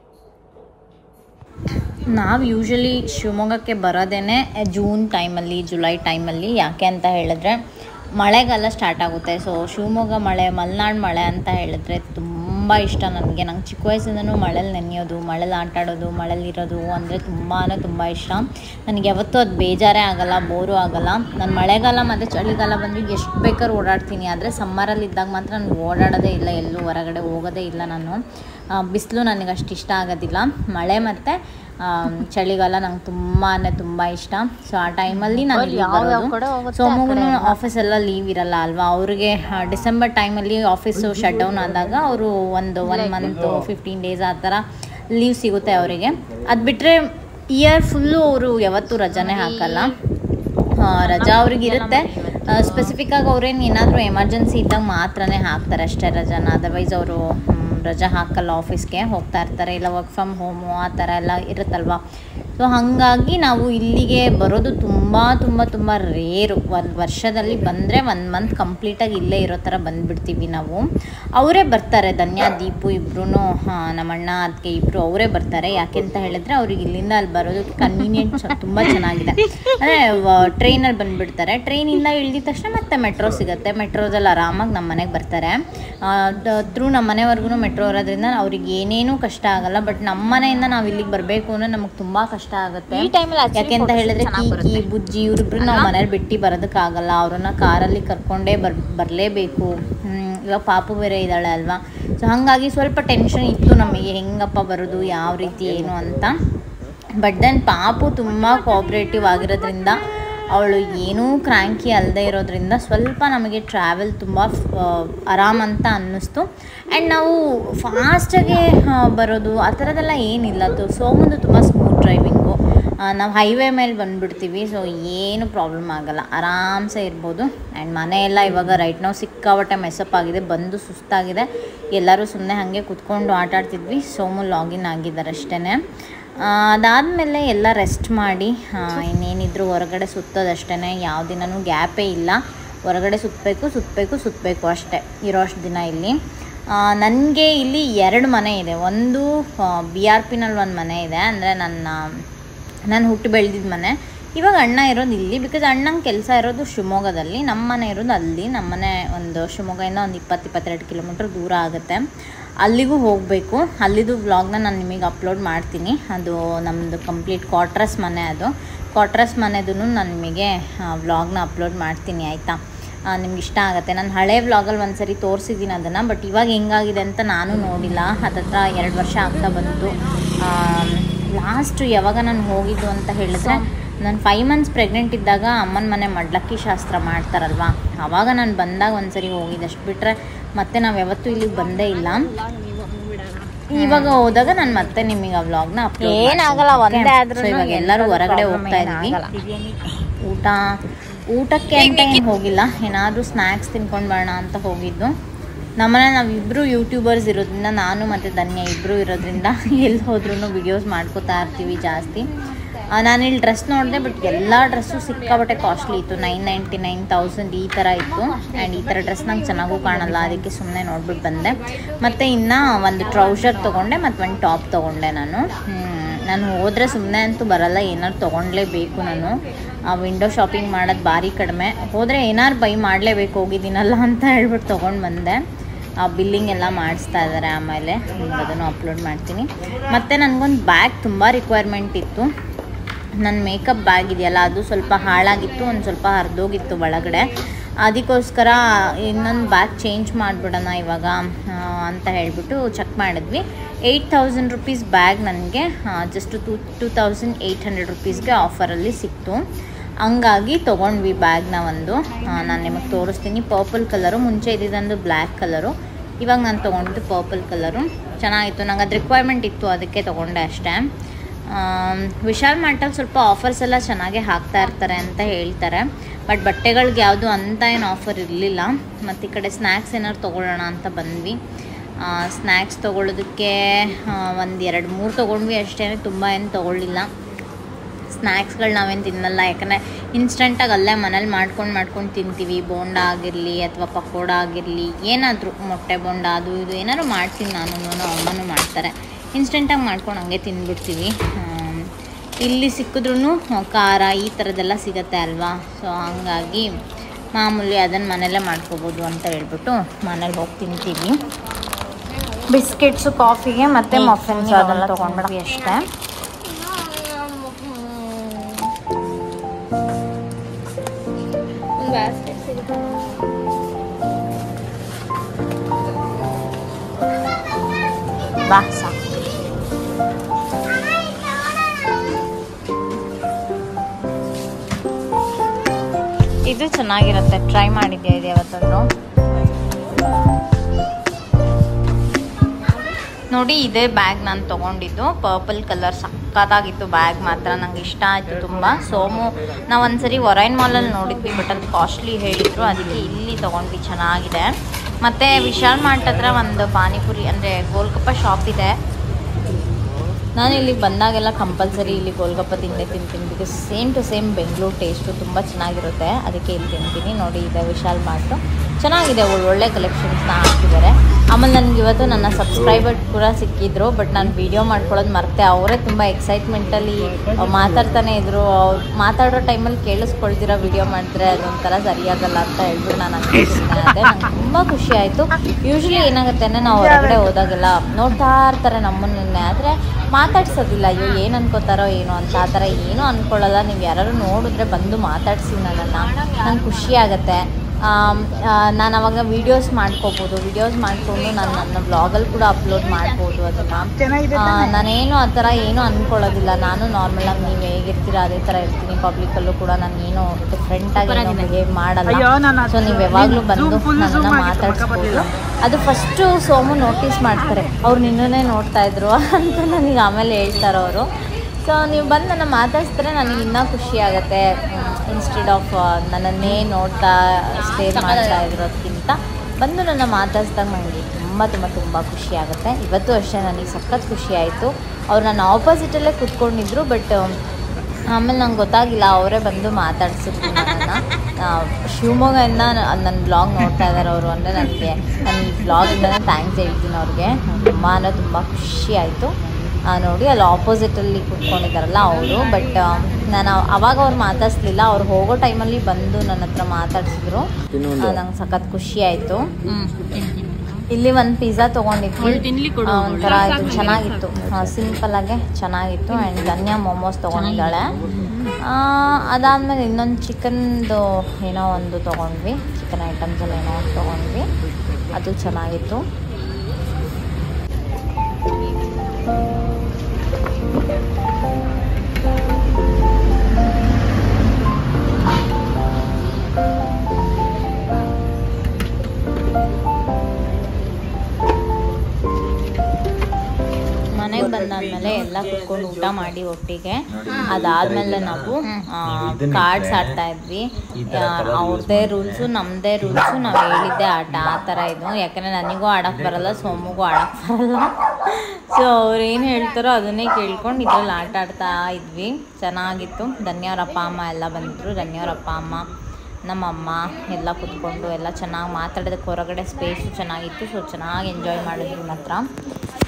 ನಾವು ಯೂಶಲಿ ಶಿವಮೊಗ್ಗಕ್ಕೆ ಬರೋದೇ ಜೂನ್ ಟೈಮಲ್ಲಿ ಜುಲೈ ಟೈಮಲ್ಲಿ ಯಾಕೆ ಅಂತ ಹೇಳಿದ್ರೆ ಮಳೆಗಾಲ ಸ್ಟಾರ್ಟ್ ಆಗುತ್ತೆ ಸೊ ಶಿವಮೊಗ್ಗ ಮಳೆ ಮಲೆನಾಡು ಮಳೆ ಅಂತ ಹೇಳಿದ್ರೆ ತುಂಬ ಇಷ್ಟ ನನಗೆ ನಂಗೆ ಚಿಕ್ಕ ವಯಸ್ಸಿಂದನೂ ಮಳೇಲಿ ನೆನೆಯೋದು ಮಳೇಲಿ ಆಟ ಆಡೋದು ಮಳೇಲಿ ಇರೋದು ಅಂದರೆ ತುಂಬಾ ತುಂಬ ಇಷ್ಟ ನನಗೆ ಯಾವತ್ತೂ ಅದು ಬೇಜಾರೇ ಆಗಲ್ಲ ಬೋರು ಆಗಲ್ಲ ನಾನು ಮಳೆಗಾಲ ಮತ್ತು ಚಳಿಗಾಲ ಬಂದು ಎಷ್ಟು ಬೇಕಾದ್ರೂ ಓಡಾಡ್ತೀನಿ ಆದರೆ ಸಮ್ಮರಲ್ಲಿ ಇದ್ದಾಗ ಮಾತ್ರ ನಾನು ಓಡಾಡೋದೇ ಇಲ್ಲ ಎಲ್ಲೂ ಹೊರಗಡೆ ಹೋಗೋದೇ ಇಲ್ಲ ನಾನು ಬಿಸಿಲು ನನಗೆ ಅಷ್ಟು ಇಷ್ಟ ಆಗೋದಿಲ್ಲ ಮಳೆ ಮತ್ತು ಚಳಿಗಾಲ ನಂಗೆ ತುಂಬಾ ತುಂಬ ಇಷ್ಟ ಸೊ ಆ ಟೈಮಲ್ಲಿ ನಾನು ಸೋಮಗುನು ಆಫೀಸ್ ಎಲ್ಲ ಲೀವ್ ಇರಲ್ಲ ಅಲ್ವಾ ಅವ್ರಿಗೆ ಡಿಸೆಂಬರ್ ಟೈಮಲ್ಲಿ ಆಫೀಸು ಶಟ್ ಡೌನ್ ಆದಾಗ ಅವರು ಒಂದು ಒನ್ ಮಂತ್ ಫಿಫ್ಟೀನ್ ಡೇಸ್ ಆ ಥರ ಲೀವ್ ಸಿಗುತ್ತೆ ಅವರಿಗೆ ಅದು ಬಿಟ್ಟರೆ ಇಯರ್ ಫುಲ್ಲು ಅವರು ಯಾವತ್ತೂ ರಜಾನೇ ಹಾಕಲ್ಲ ಆ, ರಜಾ ಅವ್ರಿಗೆ ಇರುತ್ತೆ ಸ್ಪೆಸಿಫಿಕ್ ಆಗಿ ಅವ್ರೇನು ಏನಾದರೂ ಎಮರ್ಜೆನ್ಸಿ ಇದ್ದಾಗ ಮಾತ್ರನೇ ಹಾಕ್ತಾರೆ ಅಷ್ಟೇ ರಜಾನ ಅದರ್ವೈಸ್ ಅವರು ರಜಾ ಹಾಕಲ್ಲ ಆಫೀಸ್ಗೆ ಹೋಗ್ತಾ ಇರ್ತಾರೆ ಇಲ್ಲ ವರ್ಕ್ ಫ್ರಮ್ ಹೋಮು ಆ ಥರ ಎಲ್ಲ ಇರುತ್ತಲ್ವ ಸೊ ಹಾಗಾಗಿ ನಾವು ಇಲ್ಲಿಗೆ ಬರೋದು ತುಂಬ ತುಂಬ ತುಂಬ ರೇರು ಒಂದು ವರ್ಷದಲ್ಲಿ ಬಂದರೆ ಒಂದು ಮಂತ್ ಕಂಪ್ಲೀಟಾಗಿ ಇಲ್ಲೇ ಇರೋ ಥರ ಬಂದುಬಿಡ್ತೀವಿ ನಾವು ಅವರೇ ಬರ್ತಾರೆ ಧನ್ಯ ದೀಪು ಇಬ್ಬರೂ ನಮ್ಮಣ್ಣ ಅದಕ್ಕೆ ಇಬ್ಬರು ಅವರೇ ಬರ್ತಾರೆ ಯಾಕೆ ಅಂತ ಹೇಳಿದ್ರೆ ಅವ್ರಿಗೆ ಇಲ್ಲಿಂದ ಅಲ್ಲಿ ಬರೋದಕ್ಕೆ ಕನ್ವೀನಿಯೆಂಟ್ ತುಂಬ ಚೆನ್ನಾಗಿದೆ ಅಂದರೆ ಟ್ರೈನಲ್ಲಿ ಬಂದುಬಿಡ್ತಾರೆ ಟ್ರೈನಿಂದ ಇಳಿದ ತಕ್ಷಣ ಮತ್ತೆ ಮೆಟ್ರೋ ಸಿಗುತ್ತೆ ಮೆಟ್ರೋದಲ್ಲಿ ಆರಾಮಾಗಿ ನಮ್ಮ ಮನೆಗೆ ಬರ್ತಾರೆ ಥ್ರೂ ನಮ್ಮ ಮನೆವರೆಗೂ ಮೆಟ್ರೋ ಇರೋದ್ರಿಂದ ಅವ್ರಿಗೆ ಏನೇನೂ ಕಷ್ಟ ಆಗಲ್ಲ ಬಟ್ ನಮ್ಮ ಮನೆಯಿಂದ ನಾವು ಇಲ್ಲಿಗೆ ಬರಬೇಕು ಅಂದರೆ ನಮಗೆ ತುಂಬ ಕಷ್ಟ ಆಗುತ್ತೆ ಯಾಕೆ ಅಂತ ಹೇಳಿದ್ರೆ ಕೀಕಿ ಬುಜ್ಜಿ ಇವ್ರಿಬ್ರು ನಾವು ಮನೇಲಿ ಬಿಟ್ಟು ಬರೋದಕ್ಕಾಗಲ್ಲ ಅವ್ರನ್ನ ಕಾರಲ್ಲಿ ಕರ್ಕೊಂಡೇ ಬರ್ ಬರಲೇಬೇಕು ಇವಾಗ ಪಾಪು ಬೇರೆ ಇದ್ದಾಳೆ ಅಲ್ವಾ ಸೊ ಹಾಗಾಗಿ ಸ್ವಲ್ಪ ಟೆನ್ಷನ್ ಇತ್ತು ನಮಗೆ ಹೆಂಗಪ್ಪ ಬರೋದು ಯಾವ ರೀತಿ ಏನು ಅಂತ ಬಟ್ ದೆನ್ ಪಾಪು ತುಂಬ ಕೋಆಪ್ರೇಟಿವ್ ಆಗಿರೋದ್ರಿಂದ ಅವಳು ಏನೂ ಕ್ರ್ಯಾಂಕಿ ಅಲ್ಲದೆ ಇರೋದ್ರಿಂದ ಸ್ವಲ್ಪ ನಮಗೆ ಟ್ರಾವೆಲ್ ತುಂಬ ಆರಾಮ್ ಅಂತ ಅನ್ನಿಸ್ತು ಆ್ಯಂಡ್ ನಾವು ಫಾಸ್ಟಾಗಿ ಬರೋದು ಆ ಥರದ್ದೆಲ್ಲ ಏನಿಲ್ಲ ತು ಸೋಮಂದು ತುಂಬ ಸ್ಮೂತ್ ಡ್ರೈವಿಂಗು ನಾವು ಹೈವೇ ಮೇಲೆ ಬಂದುಬಿಡ್ತೀವಿ ಸೊ ಏನು ಪ್ರಾಬ್ಲಮ್ ಆಗಲ್ಲ ಆರಾಮ್ಸೆ ಇರ್ಬೋದು ಆ್ಯಂಡ್ ಮನೆಯೆಲ್ಲ ಇವಾಗ ರೈಟ್ ನಾವು ಸಿಕ್ಕಾಪಟ್ಟೆ ಮೆಸಪ್ ಆಗಿದೆ ಬಂದು ಸುಸ್ತಾಗಿದೆ ಎಲ್ಲರೂ ಸುಮ್ಮನೆ ಹಾಗೆ ಕುತ್ಕೊಂಡು ಆಟ ಆಡ್ತಿದ್ವಿ ಸೋಮು ಲಾಗಿನ್ ಆಗಿದ್ದಾರೆ ಅಷ್ಟೇ ಅದಾದಮೇಲೆ ಎಲ್ಲ ರೆಸ್ಟ್ ಮಾಡಿ ಆ, ಇನ್ನೇನಿದ್ರು ಹೊರಗಡೆ ಸುತ್ತೋದಷ್ಟೇ ಯಾವ ದಿನವೂ ಗ್ಯಾಪೇ ಇಲ್ಲ ಹೊರಗಡೆ ಸುತ್ತಬೇಕು ಸುತ್ತಬೇಕು ಸುತ್ತಬೇಕು ಅಷ್ಟೇ ಇರೋ ಅಷ್ಟು ದಿನ ಇಲ್ಲಿ ನನಗೆ ಇಲ್ಲಿ ಎರಡು ಮನೆ ಇದೆ ಒಂದು ಬಿ ಆರ್ ಪಿನಲ್ಲಿ ಒಂದು ಮನೆ ಇದೆ ಅಂದರೆ ನನ್ನ ನಾನು ಹುಟ್ಟು ಬೆಳೆದಿದ್ದ ಮನೆ ಇವಾಗ ಅಣ್ಣ ಇರೋದು ಇಲ್ಲಿ ಬಿಕಾಸ್ ಅಣ್ಣಂಗೆ ಕೆಲಸ ಇರೋದು ಶಿವಮೊಗ್ಗದಲ್ಲಿ ನಮ್ಮ ಮನೆ ಇರೋದು ಅಲ್ಲಿ ನಮ್ಮ ಮನೆ ಒಂದು ಶಿವಮೊಗ್ಗದಿಂದ ಒಂದು ಇಪ್ಪತ್ತು ಇಪ್ಪತ್ತೆರಡು ಕಿಲೋಮೀಟ್ರ್ ದೂರ ಆಗುತ್ತೆ ಅಲ್ಲಿಗೂ ಹೋಗಬೇಕು ಅಲ್ಲಿದು ವ್ಲಾಗ್ನ ನಾನು ನಿಮಗೆ ಅಪ್ಲೋಡ್ ಮಾಡ್ತೀನಿ ಅದು ನಮ್ಮದು ಕಂಪ್ಲೀಟ್ ಕ್ವಾರ್ಟ್ರಸ್ ಮನೆ ಅದು ಕ್ವಾರ್ಟ್ರಸ್ ಮನೆದೂ ನಾನು ನಿಮಗೆ ವ್ಲಾಗ್ನ ಅಪ್ಲೋಡ್ ಮಾಡ್ತೀನಿ ಆಯಿತಾ ನಿಮ್ಗೆ ಇಷ್ಟ ಆಗುತ್ತೆ ನಾನು ಹಳೆ ವ್ಲಾಗಲ್ಲಿ ಒಂದು ಸರಿ ತೋರಿಸಿದ್ದೀನಿ ಅದನ್ನು ಬಟ್ ಇವಾಗ ಹೆಂಗಾಗಿದೆ ಅಂತ ನಾನು ನೋಡಿಲ್ಲ ಹತ್ತತ್ರ ಎರಡು ವರ್ಷ ಆಗ್ತಾ ಬಂತು ಲಾಸ್ಟು ಯಾವಾಗ ನಾನು ಹೋಗಿದ್ದು ಅಂತ ಹೇಳಿದ್ರೆ ನಾನು ಫೈವ್ ಮಂತ್ಸ್ ಪ್ರೆಗ್ನೆಂಟ್ ಇದ್ದಾಗ ಅಮ್ಮನ ಮನೆ ಮಡ್ಲಕ್ಕಿ ಶಾಸ್ತ್ರ ಮಾಡ್ತಾರಲ್ವಾ ಆವಾಗ ನಾನು ಬಂದಾಗ ಒಂದ್ಸರಿ ಹೋಗಿದ್ದೆ ಅಷ್ಟು ಬಿಟ್ಟರೆ ಮತ್ತೆ ನಾವು ಯಾವತ್ತೂ ಇಲ್ಲಿಗೆ ಬಂದೇ ಇಲ್ಲ ಇವಾಗ ಹೋದಾಗ ನಾನು ಮತ್ತೆ ನಿಮಗೆ ಆ ವ್ಲಾಗ್ನ ಅಪ್ಲೋಡ್ ಏನಾಗಲ್ಲ, ಒಂದೇ ಆದ್ರೂನು ಇವಾಗ ಎಲ್ಲರೂ ಹೊರಗಡೆ ಹೋಗ್ತಾ ಇದೀವಿ ಊಟ ಊಟಕ್ಕೆ ಅಂತ ಏನು ಹೋಗಿಲ್ಲ ಏನಾದರೂ ಸ್ನ್ಯಾಕ್ಸ್ ತಿನ್ಕೊಂಡು ಬರೋಣ ಅಂತ ಹೋಗಿದ್ದು ನಮ್ಮನೆ ನಾವಿಬ್ಬರು ಯೂಟ್ಯೂಬರ್ಸ್ ಇರೋದ್ರಿಂದ ನಾನು ಮತ್ತು ಧನ್ಯ ಇಬ್ಬರು ಇರೋದ್ರಿಂದ ಎಲ್ಲಿ ಹೋದ್ರೂ ವಿಡಿಯೋಸ್ ಮಾಡ್ಕೋತಾ ಇರ್ತೀವಿ ಜಾಸ್ತಿ ನಾನಿಲ್ಲಿ ಡ್ರೆಸ್ ನೋಡಿದೆ ಬಟ್ ಎಲ್ಲ ಡ್ರೆಸ್ಸು ಸಿಕ್ಕಾಬಟ್ಟೆ ಕಾಸ್ಟ್ಲಿ ಇತ್ತು ನೈನ್ ನೈಂಟಿ ನೈನ್ ತೌಸಂಡ್ ಈ ಥರ ಇತ್ತು ಆ್ಯಂಡ್ ಈ ಥರ ಡ್ರೆಸ್ ನಂಗೆ ಚೆನ್ನಾಗೂ ಕಾಣಲ್ಲ ಅದಕ್ಕೆ ಸುಮ್ಮನೆ ನೋಡ್ಬಿಟ್ಟು ಬಂದೆ ಮತ್ತು ಇನ್ನು ಒಂದು ಟ್ರೌಸರ್ ತೊಗೊಂಡೆ ಮತ್ತು ಒಂದು ಟಾಪ್ ತೊಗೊಂಡೆ ನಾನು ಹ್ಮ್. ನಾನು ಹೋದರೆ ಸುಮ್ಮನೆ ಅಂತೂ ಬರಲ್ಲ ಏನಾದ್ರು ತೊಗೊಳ್ಲೇಬೇಕು ನಾನು ವಿಂಡೋ ಶಾಪಿಂಗ್ ಮಾಡೋದು ಭಾರಿ ಕಡಿಮೆ ಹೋದರೆ ಏನಾರು ಬೈ ಮಾಡಲೇಬೇಕು ಹೋಗಿದ್ದೀನಲ್ಲ ಅಂತ ಹೇಳ್ಬಿಟ್ಟು ತೊಗೊಂಡು ಬಂದೆ ಬಿಲ್ಲಿಂಗ್ ಎಲ್ಲ ಮಾಡಿಸ್ತಾ ಇದ್ದಾರೆ ಆಮೇಲೆ ನಿಮ್ಗೆ ಅದನ್ನು ಅಪ್ಲೋಡ್ ಮಾಡ್ತೀನಿ ಮತ್ತು ನನಗೊಂದು ಬ್ಯಾಗ್ ತುಂಬ ರಿಕ್ವೈರ್ಮೆಂಟ್ ಇತ್ತು ನನ್ನ ಮೇಕಪ್ ಬ್ಯಾಗ್ ಇದೆಯಲ್ಲ ಅದು ಸ್ವಲ್ಪ ಹಾಳಾಗಿತ್ತು ಒಂದು ಸ್ವಲ್ಪ ಹರಿದೋಗಿತ್ತು ಒಳಗಡೆ ಅದಕ್ಕೋಸ್ಕರ ಇನ್ನೊಂದು ಬ್ಯಾಗ್ ಚೇಂಜ್ ಮಾಡಿಬಿಡೋಣ ಇವಾಗ ಆ, ಅಂತ ಹೇಳಿಬಿಟ್ಟು ಚೆಕ್ ಮಾಡಿದ್ವಿ ಏಯ್ಟ್ ತೌಸಂಡ್ ರುಪೀಸ್ ಬ್ಯಾಗ್ ನನಗೆ just two two thousand eight hundred ರುಪೀಸ್ಗೆ ಆಫರಲ್ಲಿ ಸಿಕ್ತು ಹಂಗಾಗಿ ತೊಗೊಂಡ್ವಿ ಬ್ಯಾಗ್ನ ಒಂದು ನಾನು ನಿಮಗೆ ತೋರಿಸ್ತೀನಿ ಪರ್ಪಲ್ ಕಲರು ಮುಂಚೆ ಇದ್ದಿದ್ದೊಂದು ಬ್ಲ್ಯಾಕ್ ಕಲರು ಇವಾಗ ನಾನು ತೊಗೊಂಡಿದ್ದು ಪರ್ಪಲ್ ಕಲರು ಚೆನ್ನಾಗಿತ್ತು ನಂಗೆ ಅದು ರಿಕ್ವೈರ್ಮೆಂಟ್ ಇತ್ತು ಅದಕ್ಕೆ ತೊಗೊಂಡೆ ಅಷ್ಟೇ ಆಮ್, ವಿಶಾಲ್ ಮಾರ್ಟಲ್ಲಿ ಸ್ವಲ್ಪ ಆಫರ್ಸ್ ಎಲ್ಲ ಚೆನ್ನಾಗೇ ಹಾಕ್ತಾ ಇರ್ತಾರೆ ಅಂತ ಹೇಳ್ತಾರೆ ಬಟ್ ಬಟ್ಟೆಗಳಿಗೆ ಯಾವುದು ಅಂತ ಏನು ಆಫರ್ ಇರಲಿಲ್ಲ ಮತ್ತು ಈ ಕಡೆ ಸ್ನ್ಯಾಕ್ಸ್ ಏನಾದ್ರು ತೊಗೊಳ್ಳೋಣ ಅಂತ ಬಂದ್ವಿ ಸ್ನ್ಯಾಕ್ಸ್ ತೊಗೊಳ್ಳೋದಕ್ಕೆ ಒಂದು ಎರಡು ಮೂರು ತೊಗೊಂಡ್ವಿ ಅಷ್ಟೇ ತುಂಬ ಏನು ತೊಗೊಳ್ಳಿಲ್ಲ ಸ್ನ್ಯಾಕ್ಸ್ಗಳು ನಾವೇನು ತಿನ್ನಲ್ಲ ಯಾಕಂದರೆ ಇನ್ಸ್ಟಂಟಾಗಿ ಅಲ್ಲೇ ಮನೇಲಿ ಮಾಡ್ಕೊಂಡು ಮಾಡ್ಕೊಂಡು ತಿಂತೀವಿ ಬೋಂಡ ಆಗಿರಲಿ ಅಥವಾ ಪಕೋಡ ಆಗಿರಲಿ ಏನಾದರೂ ಮೊಟ್ಟೆ ಬೋಂಡ ಅದು ಇದು ಏನಾದ್ರು ಮಾಡ್ತೀನಿ ನಾನು ಅಮ್ಮನೂ ಮಾಡ್ತಾರೆ ಇನ್ಸ್ಟೆಂಟಾಗಿ ಮಾಡ್ಕೊಂಡು ಹಂಗೆ ತಿಂದ್ಬಿಡ್ತೀವಿ ಆಮ್, ಇಲ್ಲಿ ಸಿಕ್ಕಿದ್ರೂ ಖಾರ ಈ ಥರದ್ದೆಲ್ಲ ಸಿಗತ್ತೆ ಅಲ್ವಾ ಸೊ ಹಂಗಾಗಿ ಮಾಮೂಲಿ ಅದನ್ನು ಮನೆಯಲ್ಲೇ ಮಾಡ್ಕೋಬೋದು ಅಂತ ಹೇಳ್ಬಿಟ್ಟು ಮನೇಲಿ ಹೋಗಿ ತಿಂತೀವಿ ಬಿಸ್ಕೆಟ್ಸು ಕಾಫಿಗೆ ಮತ್ತು ಮಫಿನ್ಸ್ ಅದೆಲ್ಲ ತೊಗೊಂಡ್ಬಿಡ್ವಿ ಅಷ್ಟೇ ಒಂದು ಬ್ಯಾಸ್ಕೆಟ್ ಸಿಗುತ್ತೆ ಬಾ ಸಾಕು ಇದು ಚೆನ್ನಾಗಿರುತ್ತೆ ಟ್ರೈ ಮಾಡಿದ್ಯಾ ಇದು ಯಾವತ್ತಾದ್ರು ನೋಡಿ ಇದೇ ಬ್ಯಾಗ್ ನಾನು ತೊಗೊಂಡಿದ್ದು ಪರ್ಪಲ್ ಕಲರ್ ಸಕ್ಕತ್ತಾಗಿತ್ತು ಬ್ಯಾಗ್ ಮಾತ್ರ ನಂಗೆ ಇಷ್ಟ ಆಯಿತು ತುಂಬ ಸೋಮು ನಾವು ಒಂದ್ಸರಿ ಒರೈನ್ ಮಾಲಲ್ಲಿ ನೋಡಿದ್ವಿ ಬಟ್ ಅದು ಕಾಸ್ಟ್ಲಿ ಹೇಳಿದ್ರು ಅದಕ್ಕೆ ಇಲ್ಲಿ ತೊಗೊಂಡ್ವಿ ಚೆನ್ನಾಗಿದೆ ಮತ್ತು ವಿಶಾಲ್ ಮಾರ್ಟ್ ಹತ್ರ ಒಂದು ಪಾನಿಪುರಿ ಅಂದರೆ ಗೋಲ್ಗಪ್ಪ ಶಾಪ್ ಇದೆ ನಾನು ಇಲ್ಲಿ ಬಂದಾಗೆಲ್ಲ ಕಂಪಲ್ಸರಿ ಇಲ್ಲಿ ಗೋಲ್ಗಪ್ಪ ತಿಂದೇ ತಿಂತೀನಿ because same to same Bengaluru taste ತುಂಬ ಚೆನ್ನಾಗಿರುತ್ತೆ ಅದಕ್ಕೆ ಇಲ್ಲಿ ತಿಂತೀನಿ ನೋಡಿ ಇದೆ ವಿಶಾಲ್ ಮಾರ್ಟು ಚೆನ್ನಾಗಿದೆ ಒಳ್ಳೊಳ್ಳೆ ಕಲೆಕ್ಷನ್ಸ್ನ ಹಾಕಿದ್ದಾರೆ ಆಮೇಲೆ ನನಗೆ ಇವತ್ತು ನನ್ನ ಸಬ್ಸ್ಕ್ರೈಬರ್ ಕೂಡ ಸಿಕ್ಕಿದ್ರು ಬಟ್ ನಾನು ವೀಡಿಯೋ ಮಾಡ್ಕೊಳ್ಳೋದು ಮರ್ತೆ ಅವರೇ ತುಂಬ ಎಕ್ಸೈಟ್ಮೆಂಟಲ್ಲಿ ಮಾತಾಡ್ತಾನೆ ಇದ್ರು ಅವ್ರು ಮಾತಾಡೋ ಟೈಮಲ್ಲಿ ಕೇಳಿಸ್ಕೊಳ್ದಿರೋ ವೀಡಿಯೋ ಮಾಡಿದ್ರೆ ಅದೊಂಥರ ಸರಿಯಾಗಲ್ಲ ಅಂತ ಹೇಳ್ಬಿಟ್ಟು ನಾನು ಅನ್ಕೊಂಡಿದ್ದೆ ಅದೇ ನಂಗೆ ತುಂಬ ಖುಷಿ ಆಯಿತು ಯೂಶ್ವಲಿ ಏನಾಗುತ್ತೆ ಅಂದರೆ ನಾವು ಹೊರಗಡೆ ಹೋದಾಗೆಲ್ಲ ನೋಡ್ತಾ ಇರ್ತಾರೆ ನಮ್ಮನ್ನೇ ಆದರೆ ಮಾತಾಡ್ಸೋದಿಲ್ಲ ಅಯ್ಯೋ ಏನು ಅನ್ಕೋತಾರೋ ಏನೋ ಅಂತ ಆ ಥರ ಏನೂ ಅನ್ಕೊಳ್ಳಲ್ಲ ನೀವು ಯಾರು ನೋಡಿದ್ರೆ ಬಂದು ಮಾತಾಡಿಸಿ ನನ್ನನ್ನು ನಂಗೆ ಖುಷಿ ಆಗುತ್ತೆ ನಾನು ಅವಾಗ ವೀಡಿಯೋಸ್ ಮಾಡ್ಕೋಬೋದು ವೀಡಿಯೋಸ್ ಮಾಡಿಕೊಂಡು ನಾನು ನನ್ನ ಬ್ಲಾಗಲ್ಲಿ ಕೂಡ ಅಪ್ಲೋಡ್ ಮಾಡ್ಬೋದು ಅದನ್ನು ನಾನೇನು ಆ ಥರ ಏನೂ ಅಂದ್ಕೊಳ್ಳೋದಿಲ್ಲ ನಾನು ನಾರ್ಮಲಾಗಿ ನೀವು ಹೇಗಿರ್ತೀರ ಅದೇ ಥರ ಇರ್ತೀನಿ ಪಬ್ಲಿಕಲ್ಲೂ ಕೂಡ ನಾನು ಏನೋ ಡಿಫ್ರೆಂಟಾಗಿ ಬಿಹೇವ್ ಮಾಡಲ್ಲ ಸೊ ನೀವು ಯಾವಾಗಲೂ ಬಂದು ನನ್ನನ್ನು ಮಾತಾಡಿಸ್ಬೋದು ಅದು ಫಸ್ಟು ಸೋಮು ನೋಟಿಸ್ ಮಾಡ್ತಾರೆ ಅವ್ರು ನಿನ್ನನ್ನೇ ನೋಡ್ತಾ ಇದ್ರು ಅಂತ ನನಗೆ ಆಮೇಲೆ ಹೇಳ್ತಾರೆ ಅವರು ಸೊ ನೀವು ಬಂದು ನನ್ನ ಮಾತಾಡಿಸಿದ್ರೆ ನನಗೆ ಇನ್ನೂ ಖುಷಿ ಆಗುತ್ತೆ ಇನ್ಸ್ಟೆಡ್ ಆಫ್ ನನ್ನನ್ನೇ ನೋಡ್ತಾ ಸ್ಟೇ ಮಾಡ್ತಾ ಇರೋದಕ್ಕಿಂತ ಬಂದು ನನ್ನ ಮಾತಾಡ್ಸ್ದಾಗ ನನಗೆ ತುಂಬ ತುಂಬ ತುಂಬ ಖುಷಿ ಆಗುತ್ತೆ ಇವತ್ತು ಅಷ್ಟೇ ನನಗೆ ಸಖತ್ ಖುಷಿ ಆಯಿತು ಅವ್ರು ನನ್ನ ಆಪೋಸಿಟಲ್ಲೇ ಕೂತ್ಕೊಂಡಿದ್ರು ಬಟ್ ಆಮೇಲೆ ನಂಗೆ ಗೊತ್ತಾಗಿಲ್ಲ ಅವರೇ ಬಂದು ಮಾತಾಡ್ಸಿದ್ರು ನನ್ನನ್ನು ಶಿವಮೊಗ್ಗದಿಂದ ನನ್ನ ಬ್ಲಾಗ್ ನೋಡ್ತಾ ಇದ್ದಾರೆ ಅವರು ಅಂದರೆ ನನಗೆ ನನ್ನ ಈ ಬ್ಲಾಗಿಂದನೇ ಥ್ಯಾಂಕ್ಸ್ ಹೇಳ್ತೀನಿ ಅವ್ರಿಗೆ ತುಂಬ ಅಂದರೆ ತುಂಬ ಖುಷಿ ಆಯಿತು ನೋಡಿ ಅಲ್ಲಿ ಆಪೋಸಿಟಲ್ಲಿ ಕೂತ್ಕೊಂಡಿದ್ದಾರಲ್ಲ ಅವರು ಬಟ್ ನಾನು ಅವಾಗ ಅವ್ರು ಮಾತಾಡಿಸ್ಲಿಲ್ಲ ಅವ್ರು ಹೋಗೋ ಟೈಮಲ್ಲಿ ಬಂದು ನನ್ನ ಹತ್ರ ಮಾತಾಡ್ಸಿದ್ರು ನಂಗೆ ಸಖತ್ ಖುಷಿ ಆಯಿತು ಇಲ್ಲಿ ಒಂದು ಪಿಜ್ಜಾ ತೊಗೊಂಡಿದ್ವಿ ಆ, ಒಂಥರ ಇದು ಚೆನ್ನಾಗಿತ್ತು ಸಿಂಪಲ್ ಆಗಿ ಚೆನ್ನಾಗಿತ್ತು ಆ್ಯಂಡ್ ಧನ್ಯ ಮೋಮೋಸ್ ತೊಗೊಂಡಿದ್ದಾಳೆ ಆ, ಅದಾದ್ಮೇಲೆ ಇನ್ನೊಂದು ಚಿಕನ್ದು ಏನೋ ಒಂದು ತೊಗೊಂಡ್ವಿ ಚಿಕನ್ ಐಟಮ್ಸಲ್ಲಿ ಏನೋ ಒಂದು ತೊಗೊಂಡ್ವಿ ಅದು ಚೆನ್ನಾಗಿತ್ತು ಮನೆಗೆ ಬಂದಾದ್ಮೇಲೆ ಎಲ್ಲ ಕುತ್ಕೊಂಡು ಊಟ ಮಾಡಿ ಒಟ್ಟಿಗೆ ಅದಾದ್ಮೇಲೆ ನಾವು ಕಾರ್ಡ್ಸ್ ಆಡ್ತಾ ಇದ್ವಿ ಅವ್ರದ್ದೇ ರೂಲ್ಸು ನಮ್ಮದೇ ರೂಲ್ಸು ನಾವು ಹೇಳಿದ್ದೆ ಆಟ ಆ ಥರ ಇದು ಯಾಕಂದರೆ ನನಗೂ ಆಡೋಕ್ಕೆ ಬರಲ್ಲ ಸೋಮುಗೂ ಆಡೋಕ್ಕೆ ಬರಲ್ಲ ಸೊ ಅವ್ರು ಏನು ಹೇಳ್ತಾರೋ ಅದನ್ನೇ ಕೇಳ್ಕೊಂಡು ಇದ್ರಲ್ಲಿ ಆಟ ಆಡ್ತಾ ಇದ್ವಿ ಚೆನ್ನಾಗಿತ್ತು ಧನ್ಯವ್ರ ಅಪ್ಪ ಅಮ್ಮ ಎಲ್ಲ ಬಂದಿದ್ರು ಧನ್ಯವ್ರ ಅಪ್ಪ ಅಮ್ಮ ನಮ್ಮಮ್ಮ ಎಲ್ಲ ಕುತ್ಕೊಂಡು ಎಲ್ಲ ಚೆನ್ನಾಗಿ ಮಾತಾಡೋದಕ್ಕೆ ಹೊರಗಡೆ ಸ್ಪೇಸು ಚೆನ್ನಾಗಿತ್ತು ಸೊ ಚೆನ್ನಾಗಿ ಎಂಜಾಯ್ ಮಾಡಿದ್ವಿ ಮಾತ್ರ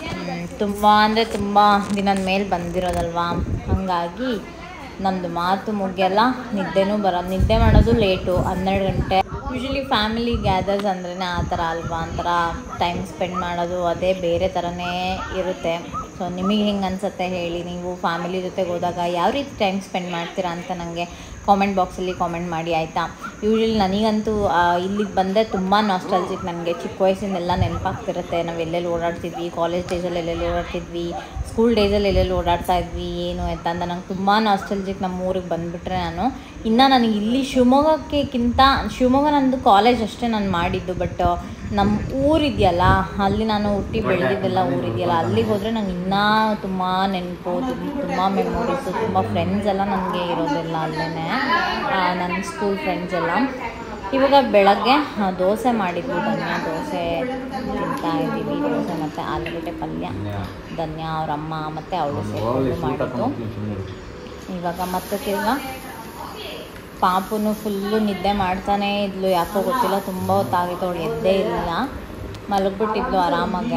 ತುಂಬ ಅಂದರೆ ತುಂಬ ದಿನದ ಮೇಲೆ ಬಂದಿರೋದಲ್ವಾ ಹಾಗಾಗಿ ನಂದು ಮಾತು ಮುಗಿಯಲ್ಲ ನಿದ್ದೆನೂ ಬರೋದು ನಿದ್ದೆ ಮಾಡೋದು ಲೇಟು ಹನ್ನೆರಡು ಗಂಟೆ ಯೂಶ್ವಲಿ ಫ್ಯಾಮಿಲಿ ಗ್ಯಾದರ್ಸ್ ಅಂದ್ರೇ ಆ ಥರ ಅಲ್ವಾ ಒಂಥರ ಟೈಮ್ ಸ್ಪೆಂಡ್ ಮಾಡೋದು ಅದೇ ಬೇರೆ ಥರನೇ ಇರುತ್ತೆ ಸೊ ನಿಮಗೆ ಹೆಂಗೆ ಅನ್ಸುತ್ತೆ ಹೇಳಿ ನೀವು ಫ್ಯಾಮಿಲಿ ಜೊತೆಗೆ ಹೋದಾಗ ಯಾವ ರೀತಿ ಟೈಮ್ ಸ್ಪೆಂಡ್ ಮಾಡ್ತೀರಾ ಅಂತ ನನಗೆ ಕಾಮೆಂಟ್ ಬಾಕ್ಸಲ್ಲಿ ಕಾಮೆಂಟ್ ಮಾಡಿ ಆಯಿತಾ ಯೂಶ್ವಲಿ ನನಗಂತೂ ಇಲ್ಲಿಗೆ ಬಂದರೆ ತುಂಬ ನಾಸ್ಟಾಲಜಿಕ್ ನನಗೆ ಚಿಕ್ಕ ವಯಸ್ಸಿನೆಲ್ಲ ನೆನಪಾಗ್ತಿರುತ್ತೆ ನಾವು ಎಲ್ಲೆಲ್ಲಿ ಓಡಾಡ್ತಿದ್ವಿ ಕಾಲೇಜ್ ಡೇಸಲ್ಲಿ ಎಲ್ಲೆಲ್ಲಿ ಓಡಾಡ್ತಿದ್ವಿ ಸ್ಕೂಲ್ ಡೇಸಲ್ಲಿ ಎಲ್ಲೆಲ್ಲಿ ಓಡಾಡ್ತಾ ಇದ್ವಿ ಏನು ಅಂತ ಅಂದ ನಂಗೆ ತುಂಬ ನಾಸ್ಟಲ್ಜಿಕ್ ನಮ್ಮ ಊರಿಗೆ ಬಂದುಬಿಟ್ರೆ ನಾನು ಇನ್ನು ನನಗೆ ಇಲ್ಲಿ ಶಿವಮೊಗ್ಗಕ್ಕಿಂತ ಶಿವಮೊಗ್ಗ ನಂದು ಕಾಲೇಜ್ ಅಷ್ಟೇ ನಾನು ಮಾಡಿದ್ದು ಬಟ್ ನಮ್ಮ ಊರಿದೆಯಲ್ಲ ಅಲ್ಲಿ ನಾನು ಹುಟ್ಟಿ ಬೆಳೆದಿದ್ದೆಲ್ಲ ಊರಿದೆಯಲ್ಲ ಅಲ್ಲಿಗೆ ಹೋದರೆ ನಂಗೆ ಇನ್ನೂ ತುಂಬ ನೆನಪು ತುಂಬ ಮೆಮೊರೀಸು ತುಂಬ ಫ್ರೆಂಡ್ಸ್ ಎಲ್ಲ ನನಗೆ ಇರೋದಿಲ್ಲ ಅಲ್ಲೇ ನನ್ನ ಸ್ಕೂಲ್ ಫ್ರೆಂಡ್ಸ್ ಎಲ್ಲ ಇವಾಗ ಬೆಳಗ್ಗೆ ಆ, ದೋಸೆ ಮಾಡಿದ್ವಿ ಧನ್ಯ ದೋಸೆ ತಿಂತಾ ಇದ್ದೀವಿ ದೋಸೆ ಮತ್ತು ಆಲೂಗಡ್ಡೆ ಪಲ್ಯ ಧನ್ಯ ಅವ್ರ ಅಮ್ಮ ಮತ್ತು ಅವಳು ಸೇರಿಕೊಂಡು ಮಾಡಿದ್ದು ಇವಾಗ ಮತ್ತೆ ತಿರ್ಗಾ ಪಾಪುನು ಫುಲ್ಲು ನಿದ್ದೆ ಮಾಡ್ತಾನೇ ಇದ್ಲು ಯಾಕೋ ಗೊತ್ತಿಲ್ಲ ತುಂಬ ಹೊತ್ತಾಗಿತ್ತು ಅವಳು ಎದ್ದೇ ಇರಲಿಲ್ಲ ಮಲಗ್ಬಿಟ್ಟಿದ್ಲು ಆರಾಮಾಗೆ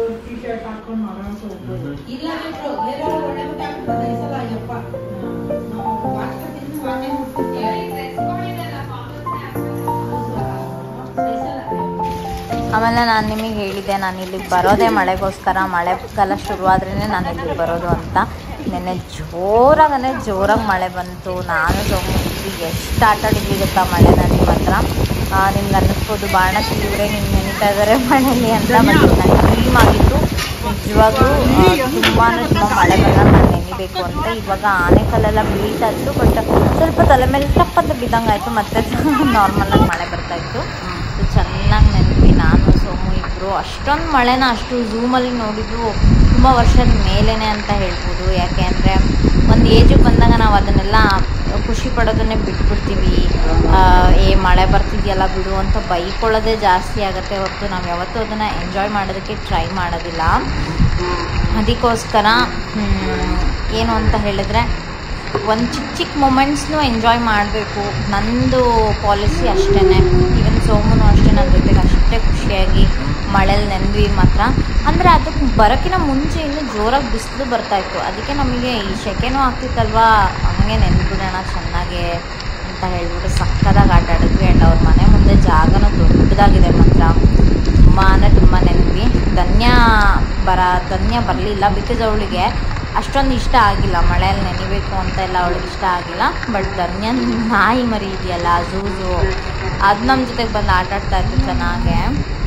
ಆಮೇಲೆ ನಾನು ನಿಮಗೆ ಹೇಳಿದ್ದೆ ನಾನು ಇಲ್ಲಿಗೆ ಬರೋದೇ ಮಳೆಗೋಸ್ಕರ ಮಳೆಗಾಲ ಶುರುವಾದ್ರೇ ನಾನು ಇಲ್ಲಿಗೆ ಬರೋದು ಅಂತ ನೆನ್ನೆ ಜೋರಾಗನೇ ಜೋರಾಗಿ ಮಳೆ ಬಂತು ನಾನು ಸೋಮಿದ್ವಿ ಎಷ್ಟು ಆಟ ಆಡಿದ್ವಿ ಗೊತ್ತಾ ಮಳೆ ನನಗೆ ಮಾತ್ರ ನಿಮ್ಗೆ ಅನ್ನಿಸ್ಬೋದು ಬಾಣ ಇವರೇ ನಿಮ್ಗೆ ನೆನೀತಾ ಇದ್ದಾರೆ ಮಳೆಯಲ್ಲಿ ಅಂತ ಬಟ್ ನನಗೆ ಡ್ರೀಮ್ ಆಗಿತ್ತು ನಿಜವಾಗ್ಲೂ ತುಂಬ ಅಂದರೆ ತುಂಬ ಮಳೆ ಬಂದಾಗ ನಾನು ನೆನಿಬೇಕು ಅಂತ ಇವಾಗ ಆನೆಕಲ್ಲೆಲ್ಲ ಬೀಳ್ತಾ ಇತ್ತು ಬಟ್ ಸ್ವಲ್ಪ ತಲೆ ಮೇಲೆ ಟಪ್ಪಂತ ಬಿದ್ದಂಗೆ ಆಯಿತು ಮತ್ತೆ ನಾರ್ಮಲಾಗಿ ಮಳೆ ಬರ್ತಾ ಇತ್ತು ಚೆನ್ನಾಗಿ ನೆನಪಿ ನಾನು ಸೋಮು ಇಬ್ಬರು ಅಷ್ಟೊಂದು ಮಳೆನ ಅಷ್ಟು ಝೂಮಲ್ಲಿ ನೋಡಿದ್ದು ತುಂಬ ವರ್ಷದ ಮೇಲೇ ಅಂತ ಹೇಳ್ಬೋದು ಯಾಕೆ ಅಂದರೆ ಒಂದು ಏಜಿಗೆ ಬಂದಾಗ ನಾವು ಅದನ್ನೆಲ್ಲ ಖುಷಿ ಪಡೋದನ್ನೇ ಬಿಟ್ಬಿಡ್ತೀವಿ ಆ, ಏ ಮಳೆ ಬರ್ತಿದೆಯಲ್ಲ ಬಿಡು ಅಂತ ಬೈಕೊಳ್ಳೋದೇ ಜಾಸ್ತಿ ಆಗುತ್ತೆ ಹೊರತು ನಾವು ಯಾವತ್ತೂ ಅದನ್ನು ಎಂಜಾಯ್ ಮಾಡೋದಕ್ಕೆ ಟ್ರೈ ಮಾಡೋದಿಲ್ಲ ಅದಕ್ಕೋಸ್ಕರ ಹ್ಮ್, ಏನು ಅಂತ ಹೇಳಿದ್ರೆ ಒಂದು ಚಿಕ್ಕ ಚಿಕ್ಕ ಮೂಮೆಂಟ್ಸ್ನು ಎಂಜಾಯ್ ಮಾಡಬೇಕು ನಂದು ಪಾಲಿಸಿ ಅಷ್ಟೇ ಈವನ್ ಸೋಮುನು ಅಷ್ಟೇ ನನ್ನ ಜೊತೆಗೆ ಅಷ್ಟೇ ಖುಷಿಯಾಗಿ ಮಳೇಲಿ ನೆಂದ್ವಿ ಮಾತ್ರ ಅಂದರೆ ಅದಕ್ಕೆ ಬರೋಕ್ಕಿಂತ ಮುಂಚೆ ಇನ್ನೂ ಜೋರಾಗಿ ಬಿಸಿಲು ಬರ್ತಾಯಿತ್ತು ಅದಕ್ಕೆ ನಮಗೆ ಈ ಸೆಕೆನೂ ಆಗ್ತಿತ್ತಲ್ವಾ ಹಂಗೆ ನೆನ್ಬಿಡೋಣ ಚೆನ್ನಾಗೆ ಅಂತ ಹೇಳ್ಬಿಟ್ಟು ಸಕ್ಕದಾಗಿ ಆಟ ಆಡಿದ್ವಿ ಆ್ಯಂಡ್ ಅವ್ರ ಮನೆ ಮುಂದೆ ಜಾಗನೂ ದೊಡ್ಡದಾಗಿದೆ ಮಾತ್ರ ತುಂಬ ಅಂದರೆ ತುಂಬ ನೆನಪಿ ಧನ್ಯ ಬರ ಧನ್ಯ ಬರಲಿಲ್ಲ ಬಿಕಾಸ್ ಅವಳಿಗೆ ಅಷ್ಟೊಂದು ಇಷ್ಟ ಆಗಿಲ್ಲ ಮಳೆಯಲ್ಲಿ ನೆನಿಬೇಕು ಅಂತ ಎಲ್ಲ ಅವಳಿಗೆ ಇಷ್ಟ ಆಗಿಲ್ಲ ಬಟ್ ಧನ್ಯ ನಾಯಿ ಮರಿ ಇದೆಯಲ್ಲ ಝೂಝು ಅದು ನಮ್ಮ ಜೊತೆಗೆ ಬಂದು ಆಟ ಆಡ್ತಾ ಇತ್ತು ಚೆನ್ನಾಗೆ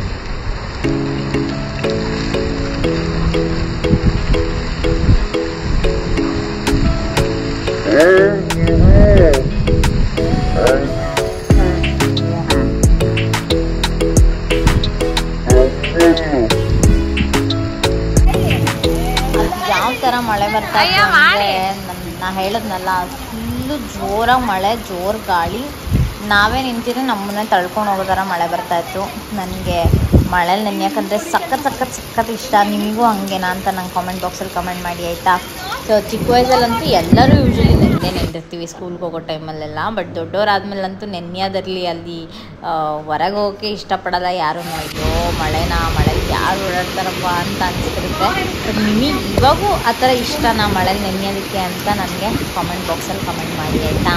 ಅದು ಯಾವ ಥರ ಮಳೆ ಬರ್ತಾ ಇತ್ತು ಅಂದರೆ ನಾ ಹೇಳಿದ್ನಲ್ಲ ಫುಲ್ಲು ಜೋರಾಗಿ ಮಳೆ ಜೋರು ಗಾಳಿ ನಾವೇ ನಿಂತಿದ್ರೆ ನಮ್ಮನ್ನೇ ತಳ್ಕೊಂಡು ಹೋಗೋ ಥರ ಮಳೆ ಬರ್ತಾ ಇತ್ತು ನನಗೆ ಮಳೇಲಿ ನೆನೆಯೋಕ್ಕಂದ್ರೆ ಸಖತ್ ಸಖತ್ ಸಖತ್ ಇಷ್ಟ ನಿಮಗೂ ಹಂಗೇನಾ ಅಂತ ನಂಗೆ ಕಾಮೆಂಟ್ ಬಾಕ್ಸಲ್ಲಿ ಕಮೆಂಟ್ ಮಾಡಿ ಆಯಿತಾ ಸೊ ಚಿಕ್ಕ ವಯಸ್ಸಲ್ಲಂತೂ ಎಲ್ಲರೂ ಯೂಶ್ವಲಿ ನೆನ್ನೆ ನೆಂದಿರ್ತೀವಿ ಸ್ಕೂಲ್ಗೆ ಹೋಗೋ ಟೈಮಲ್ಲೆಲ್ಲ ಬಟ್ ದೊಡ್ಡವರಾದ್ಮೇಲಂತೂ ನೆನ್ನೆಯೋದ್ರಲ್ಲಿ ಅಲ್ಲಿ ಹೊರಗೆ ಹೋಗೋಕ್ಕೆ ಇಷ್ಟಪಡಲ್ಲ ಯಾರೂ ಅಯ್ಯೋ ಮಳೆನ ಮಳೆಲಿ ಯಾರು ಓಡಾಡ್ತಾರಪ್ಪ ಅಂತ ಅನಿಸ್ತಿರುತ್ತೆ ಬಟ್ ನಿಮಗೆ ಇವಾಗೂ ಆ ಥರ ಇಷ್ಟನಾ ಮಳೇಲಿ ನೆನೆಯೋದಕ್ಕೆ ಅಂತ ನನಗೆ ಕಾಮೆಂಟ್ ಬಾಕ್ಸಲ್ಲಿ ಕಮೆಂಟ್ ಮಾಡಿ ಆಯಿತಾ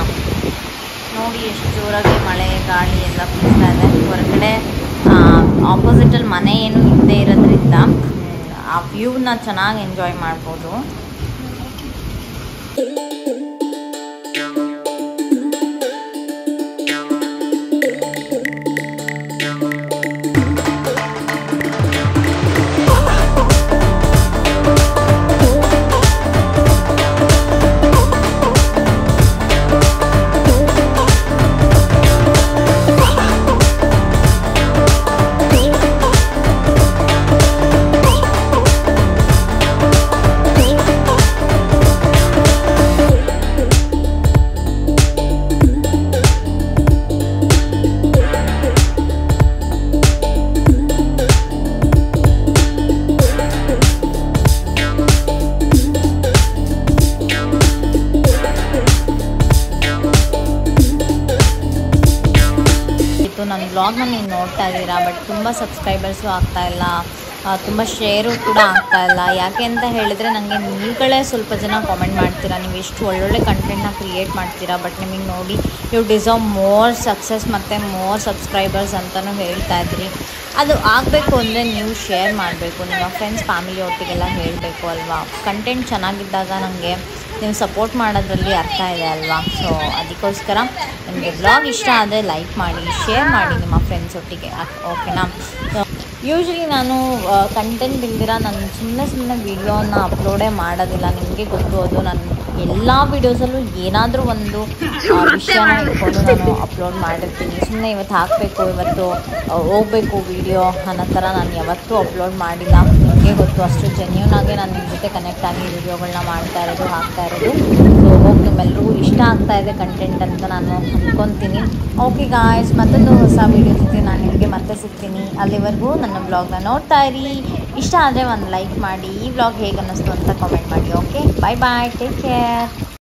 ನೋಡಿ ಎಷ್ಟು ಜೋರಾಗಿ ಮಳೆ ಗಾಳಿ ಎಲ್ಲ ಬೀಸ್ತಾ ಇದೆ ಹೊರಗಡೆ ಆಪೋಸಿಟಲ್ಲಿ ಮನೆ ಏನು ಇಲ್ಲದೆ ಇರೋದ್ರಿಂದ ಮ್, ಆ ವ್ಯೂನ ಚೆನ್ನಾಗಿ ಎಂಜಾಯ್ ಮಾಡ್ಬೋದು ಇತ್ತು ನನ್ನ ಬ್ಲಾಗ್ನ ನೀವು ನೋಡ್ತಾ ಇದ್ದೀರಾ ಬಟ್ ತುಂಬ ಸಬ್ಸ್ಕ್ರೈಬರ್ಸು ಆಗ್ತಾ ಇಲ್ಲ ತುಂಬ ಶೇರು ಕೂಡ ಆಗ್ತಾ ಇಲ್ಲ ಯಾಕೆ ಅಂತ ಹೇಳಿದ್ರೆ ನನಗೆ ನೀವುಗಳೇ ಸ್ವಲ್ಪ ಜನ ಕಾಮೆಂಟ್ ಮಾಡ್ತೀರಾ ನೀವು ಎಷ್ಟು ಒಳ್ಳೊಳ್ಳೆ ಕಂಟೆಂಟ್ನ ಕ್ರಿಯೇಟ್ ಮಾಡ್ತೀರಾ ಬಟ್ ನಿಮಗೆ ನೋಡಿ ಯು ಡಿಸರ್ವ್ ಮೋರ್ ಸಕ್ಸಸ್ ಮತ್ತು ಮೋರ್ ಸಬ್ಸ್ಕ್ರೈಬರ್ಸ್ ಅಂತಲೂ ಹೇಳ್ತಾ ಇದ್ರಿ ಅದು ಆಗಬೇಕು ಅಂದರೆ ನೀವು ಶೇರ್ ಮಾಡಬೇಕು ನಿಮ್ಮ ಫ್ರೆಂಡ್ಸ್ ಫ್ಯಾಮಿಲಿ ಒಟ್ಟಿಗೆಲ್ಲ ಹೇಳಬೇಕು ಅಲ್ವಾ ಕಂಟೆಂಟ್ ಚೆನ್ನಾಗಿದ್ದಾಗ ನನಗೆ ನೀವು ಸಪೋರ್ಟ್ ಮಾಡೋದ್ರಲ್ಲಿ ಅರ್ಥ ಇದೆ ಅಲ್ವಾ ಸೊ ಅದಕ್ಕೋಸ್ಕರ ನಿಮಗೆ ಬ್ಲಾಗ್ ಇಷ್ಟ ಆದರೆ ಲೈಕ್ ಮಾಡಿ ಶೇರ್ ಮಾಡಿ ನಿಮ್ಮ ಫ್ರೆಂಡ್ಸ್ ಒಟ್ಟಿಗೆ ಓಕೆನಾ ಯೂಶ್ವಲಿ ನಾನು ಕಂಟೆಂಟ್ ಇಲ್ದಿರ ನಾನು ಸುಮ್ಮನೆ ಸುಮ್ಮನೆ ವೀಡಿಯೋನ ಅಪ್ಲೋಡೇ ಮಾಡೋದಿಲ್ಲ ನಿಮಗೆ ಗೊತ್ತು ಅದು ನಾನು ಎಲ್ಲ ವೀಡಿಯೋಸಲ್ಲೂ ಏನಾದರೂ ಒಂದು ಆ, ವಿಷಯನ ಇಟ್ಕೊಂಡು ನಾನು ಅಪ್ಲೋಡ್ ಮಾಡಿರ್ತೀನಿ ಸುಮ್ಮನೆ ಇವತ್ತು ಹಾಕಬೇಕು ಇವತ್ತು ಆ, ಹೋಗ್ಬೇಕು ವೀಡಿಯೋ ಅನ್ನೋ ಥರ ನಾನು ಯಾವತ್ತೂ ಅಪ್ಲೋಡ್ ಮಾಡಿಲ್ಲ ನಿಮಗೆ ಗೊತ್ತು ಅಷ್ಟು ಜೆನ್ಯೂನ್ ಆಗಿ ನಾನು ನಿಮ್ಮ ಜೊತೆ ಕನೆಕ್ಟ್ ಆಗಿ ವೀಡಿಯೋಗಳನ್ನ ಮಾಡ್ತಾ ಇರೋದು ಹಾಕ್ತಾ ಇರೋದು ಸೊ ಹೋಗಿ ನಿಮ್ಮೆಲ್ರಿಗೂ ಇಷ್ಟ ಆಗ್ತಾ ಇದೆ ಕಂಟೆಂಟ್ ಅಂತ ನಾನು ಅಂದ್ಕೊತೀನಿ ಓಕೆ ಗಾಯ್ಸ್ ಮತ್ತೊಂದು ಹೊಸ ವೀಡಿಯೋ ಜೊತೆ ನಾನು ನಿಮಗೆ ಮತ್ತೆ ಸಿಗ್ತೀನಿ ಅಲ್ಲಿವರೆಗೂ ನನ್ನ ಬ್ಲಾಗ್ನ ನೋಡ್ತಾ ಇರಿ ಇಷ್ಟ ಆದರೆ ಒಂದು ಲೈಕ್ ಮಾಡಿ ಈ ಬ್ಲಾಗ್ ಹೇಗೆ ಅನ್ನಿಸ್ತು ಅಂತ ಕಾಮೆಂಟ್ ಮಾಡಿ okay bye bye take care